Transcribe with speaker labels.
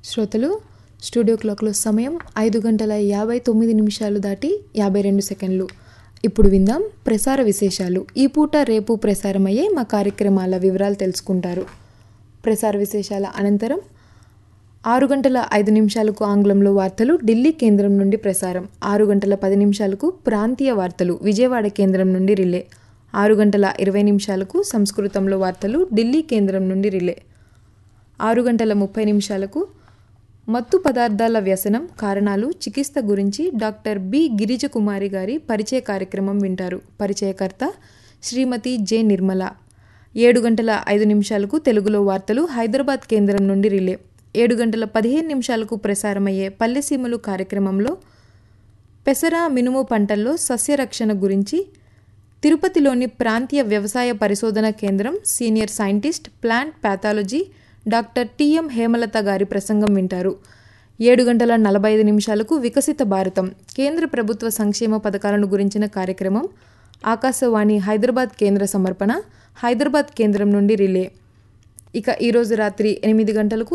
Speaker 1: శ్రోతలు స్టూడియో క్లాక్లో సమయం ఐదు గంటల యాభై తొమ్మిది నిమిషాలు దాటి యాభై రెండు సెకండ్లు ఇప్పుడు విందాం ప్రసార విశేషాలు ఈ పూట రేపు ప్రసారమయ్యే మా కార్యక్రమాల వివరాలు తెలుసుకుంటారు ప్రసార విశేషాల అనంతరం ఆరు గంటల ఐదు నిమిషాలకు ఆంగ్లంలో వార్తలు ఢిల్లీ కేంద్రం నుండి ప్రసారం ఆరు గంటల పది నిమిషాలకు ప్రాంతీయ వార్తలు విజయవాడ కేంద్రం నుండి రిలే ఆరు గంటల ఇరవై నిమిషాలకు సంస్కృతంలో వార్తలు ఢిల్లీ కేంద్రం నుండి రిలే ఆరు గంటల ముప్పై నిమిషాలకు మత్తు పదార్థాల వ్యసనం కారణాలు చికిత్స గురించి డాక్టర్ బి గిరిజకుమారి గారి పరిచయ కార్యక్రమం వింటారు పరిచయకర్త శ్రీమతి జె నిర్మల ఏడు గంటల ఐదు నిమిషాలకు తెలుగులో వార్తలు హైదరాబాద్ కేంద్రం నుండి రిలే ఏడు గంటల పదిహేను నిమిషాలకు ప్రసారమయ్యే పల్లెసీమలు కార్యక్రమంలో పెసర మినుము పంటల్లో సస్యరక్షణ గురించి తిరుపతిలోని ప్రాంతీయ వ్యవసాయ పరిశోధన కేంద్రం senior scientist plant pathology doctor TM Hemalatha గారి ప్రసంగం వింటారు ఏడు గంటల నలభై ఐదు నిమిషాలకు వికసిత భారతం కేంద్ర ప్రభుత్వ సంక్షేమ పథకాలను గురించిన కార్యక్రమం ఆకాశవాణి హైదరాబాద్ కేంద్ర సమర్పణ హైదరాబాద్ కేంద్రం నుండి రిలే ఇక ఈరోజు రాత్రి ఎనిమిది గంటలకు